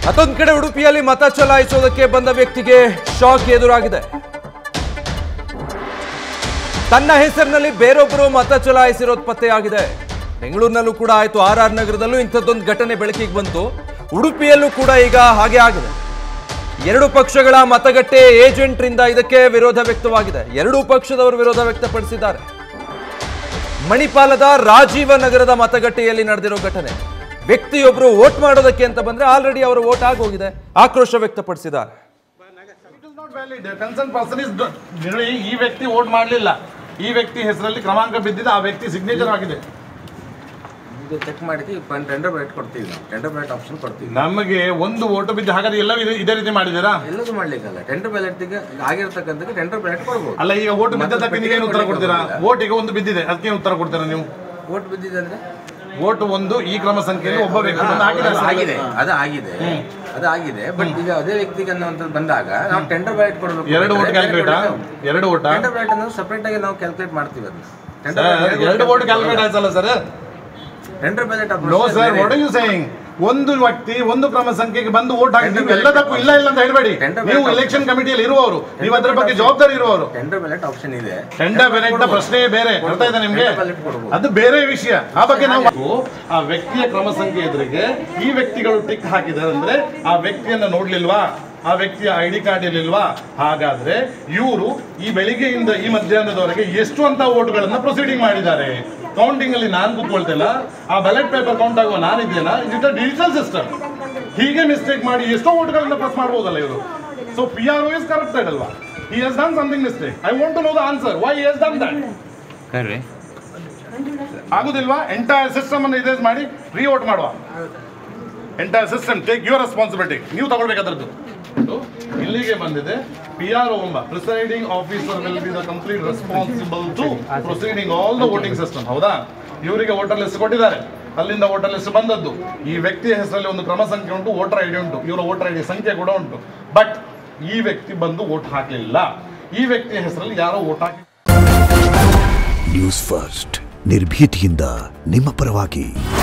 ಮತ್ತೊಂದು ಕಡೆ ಉಡುಪಿಯಲ್ಲಿ ಮತ ಚಲಾಯಿಸೋದಕ್ಕೆ ಬಂದ ವ್ಯಕ್ತಿಗೆ ಶಾಕ್ ಎದುರಾಗಿದೆ ತನ್ನ ಹೆಸರಿನಲ್ಲಿ ಬೇರೊಬ್ಬರು ಮತ ಚಲಾಯಿಸಿರೋದು ಪತ್ತೆಯಾಗಿದೆ ಬೆಂಗಳೂರಿನಲ್ಲೂ ಕೂಡ ಆಯ್ತು ಆರ್ ಆರ್ ನಗರದಲ್ಲೂ ಇಂಥದ್ದೊಂದು ಘಟನೆ ಬೆಳಕಿಗೆ ಬಂತು ಉಡುಪಿಯಲ್ಲೂ ಕೂಡ ಈಗ ಹಾಗೆ ಆಗಿದೆ ಎರಡು ಪಕ್ಷಗಳ ಮತಗಟ್ಟೆ ಏಜೆಂಟ್ರಿಂದ ಇದಕ್ಕೆ ವಿರೋಧ ವ್ಯಕ್ತವಾಗಿದೆ ಎರಡೂ ಪಕ್ಷದವರು ವಿರೋಧ ವ್ಯಕ್ತಪಡಿಸಿದ್ದಾರೆ ಮಣಿಪಾಲದ ರಾಜೀವ ನಗರದ ಮತಗಟ್ಟೆಯಲ್ಲಿ ನಡೆದಿರೋ ಘಟನೆ ವ್ಯಕ್ತಿಯೊಬ್ಬರು ವೋಟ್ ಮಾಡೋದಕ್ಕೆ ಅಂತ ಬಂದ್ರೆ ಆಲ್ರೆಡಿ ಅವರು ವೋಟ್ ಆಗೋಗಿದೆ ಆಕ್ರೋಶ ವ್ಯಕ್ತಪಡಿಸಿದ್ದಾರೆ it is not valid concern person is ನೋಡಿ ಈ ವ್ಯಕ್ತಿ ವೋಟ್ ಮಾಡಲಿಲ್ಲ ಈ ವ್ಯಕ್ತಿ ಹೆಸರಲ್ಲಿ ಕ್ರಮಾಂಕ ಬಿದ್ದಿದೆ ಆ ವ್ಯಕ್ತಿ ಸಿಗ್ನೇಚರ್ ಆಗಿದೆ ಇದು ಚೆಕ್ ಮಾಡಿದ್ವಿ ಟೆಂಡರ್ ಬ್ಯಾಲೆಟ್ ಕೊಡ್ತೀವಿ ನಾವು ಟೆಂಡರ್ ಬ್ಯಾಲೆಟ್ ಆಪ್ಷನ್ ಕೊಡ್ತೀವಿ ನಮಗೆ ಒಂದು ವೋಟ್ ಬಿದ್ದು ಹಾಗಾದ್ರೆ ಎಲ್ಲ ಇದೇ- ಇದೇ ರೀತಿ ಮಾಡಿದ್ದೀರಾ ಎಲ್ಲದೂ ಮಾಡ್ಲಿಕ್ಕಲ್ಲ ಟೆಂಡರ್ ಬ್ಯಾಲೆಟ್ಗೆ ಆಗಿರ್ತಕ್ಕಂಥದ್ದು ಟೆಂಡರ್ ಬ್ಯಾಲೆಟ್ ಕೊಡ್ಬೋದು ಅಲ್ಲ ಈಗ ವೋಟ್ ಬಿದ್ದದಕ್ಕೆ ನೀವೇನು ಉತ್ತರ ಕೊಡ್ತೀರಾ ವೋಟ್ ಈಗ ಒಂದು ಬಿದ್ದಿದೆ ಅದಕ್ಕೆ ಏನು ಉತ್ತರ ಕೊಡ್ತೀರಾ ನೀವು ವೋಟ್ ಬಿದ್ದಿದೆ ಅಂದ್ರೆ ವೋಟ್ ಒಂದು ಈ ಕ್ರಮ ಸಂಖ್ಯೆಯಲ್ಲಿ ಒಬ್ಬ ವ್ಯಕ್ತಿ ಬಂದು ಹಾಕಿದ್ದಾರೆ ಅದು ಸರ್. ಆಗಿದೆ ಅದು ಆಗಿದೆ ಅದು ಆಗಿದೆ ಬಟ್ ಈಗ ಅದೇ ವ್ಯಕ್ತಿಗೆ ಅನ್ನುವಂಥದ್ದು ಬಂದಾಗ ನಾವು ಟೆಂಡರ್ ಬ್ಯಾಲೆಟ್ ಕೊಡಬೇಕು ಎರಡು ವೋಟ್ ಕ್ಯಾಲ್ಕುಲೇಟಾ ಎರಡು ವೋಟಾ ಟೆಂಡರ್ ಬ್ಯಾಲೆಟ್ ಅನ್ನೋದು ಸಪರೇಟ್ ಆಗಿ ನಾವು ಕ್ಯಾಲ್ಕುಲೇಟ್ ಮಾಡ್ತೀವಿ ಅದನ್ನ ಸರ್, ಎರಡು ವೋಟ್ ಕ್ಯಾಲ್ಕುಲೇಟ್ ಆಯ್ತಲ್ಲ sir tender ballot no sir what you saying ಒಂದು ವ್ಯಕ್ತಿ ಒಂದು ಕ್ರಮ ಸಂಖ್ಯೆಗೆ ಬಂದು ವೋಟ್ ಹಾಕಿ ನೀವು ಎಲ್ಲದಕ್ಕೂ ಇಲ್ಲ ಇಲ್ಲ ಅಂತ ಹೇಳಬೇಡಿ Tender ನೀವು ballot ಎಲೆಕ್ಷನ್ ಕಮಿಟಿಯಲ್ಲಿ ಇರುವವರು ನೀವು ಅದ್ರ ಬಗ್ಗೆ ಜವಾಬ್ದಾರಿ ಇರುವವರು ಟೆಂಡರ್ ಬ್ಯಾಲೆಟ್ ಆಪ್ಷನ್ ಇದೆ ಟೆಂಡರ್ ಬೆಲೆಟ್ ಪ್ರಶ್ನೆಯೇ ಬೇರೆ ಅರ್ಥ ಇದೆ ನಿಮ್ಗೆ Tender ballot ಕೊಡ್ಬೋದು. ಅದು ಬೇರೆ ವಿಷಯ ಆ ಬಗ್ಗೆ ನಾವು ಆ ವ್ಯಕ್ತಿಯ ಕ್ರಮ ಸಂಖ್ಯೆ ಎದುರಿಗೆ ಈ ವ್ಯಕ್ತಿಗಳು ಟಿಕ್ ಹಾಕಿದ್ದಾರೆ ಅಂದ್ರೆ ಆ ವ್ಯಕ್ತಿಯನ್ನ ನೋಡ್ಲಿಲ್ವಾ ಆ ವ್ಯಕ್ತಿಯ ಐ ಡಿ ಕಾರ್ಡ್ ಇರ್ಲಿಲ್ವಾ ಹಾಗಾದ್ರೆ ಇವರು ಈ ಬೆಳಿಗ್ಗೆಯಿಂದ ಈ ಮಧ್ಯಾಹ್ನದವರೆಗೆ ಎಷ್ಟು ಅಂತ ವೋಟ್ಗಳನ್ನ ಪ್ರೊಸೀಡಿಂಗ್ ಮಾಡಿದ್ದಾರೆ ಕೌಂಟಿಂಗ್ ಅಲ್ಲಿ ನಾನು ಕೂತ್ಕೊಳ್ತಿಲ್ಲ ಆ ಬ್ಯಾಲೆಟ್ ಪೇಪರ್ ಕೌಂಟ್ ಆಗುವ ನಾನಿದ್ದೇನಾ ಇಟ್ ಡಿಜಿಟಲ್ ಸಿಸ್ಟಮ್ ಹೀಗೆ ಮಿಸ್ಟೇಕ್ ಮಾಡಿ ಎಷ್ಟೋ ವೋಟ್ಗಳನ್ನ ಪ್ರೆಸ್ ಮಾಡ್ಬೋದಲ್ಲ ಇವರು so P R is corrected ಅಲ್ವಾ he has done something mistake I want to know the answer why has done that ಆಗುದಿಲ್ವಾ ಎಂಟೈರ್ ಸಿಸ್ಟಮ್ ಅನ್ನು ಇದೇಸ್ ಮಾಡಿ ರೀವೋಟ್ ಮಾಡುವ entire system take your responsibility ನೀವು ತಗೊಳ್ಬೇಕಾದ್ರದ್ದು ಇಲ್ಲಿಗೆ ಬಂದಿದೆ ಪಿ ಆರ್ ಎಂಬ presiding officer will be the complete responsible to proceeding all the voting system ಹೌದಾ ಇವರಿಗೆ ವೋಟರ್ ಲಿಸ್ಟ್ ಕೊಟ್ಟಿದ್ದಾರೆ ಅಲ್ಲಿಂದ ವೋಟರ್ ಲಿಸ್ಟ್ ಬಂದದ್ದು ಈ ವ್ಯಕ್ತಿಯ ಹೆಸರಲ್ಲಿ ಒಂದು ಕ್ರಮ ಸಂಖ್ಯೆ ಉಂಟು ವೋಟರ್ ಐಡಿ ಉಂಟು ಇವರ ವೋಟರ್ ಐಡಿ ಸಂಖ್ಯೆ ಕೂಡ ಉಂಟು ಬಟ್ ಈ ವ್ಯಕ್ತಿ ಬಂದು ವೋಟ್ ಹಾಕಲಿಲ್ಲ ಈ ವ್ಯಕ್ತಿಯ ಹೆಸರಲ್ಲಿ ಯಾರೋ ವೋಟ್ ಹಾಕಿ ನ್ಯೂಸ್ ಫಸ್ಟ್ ನಿರ್ಭೀತಿಯಿಂದ ನಿಮ್ಮ ಪರವಾಗಿ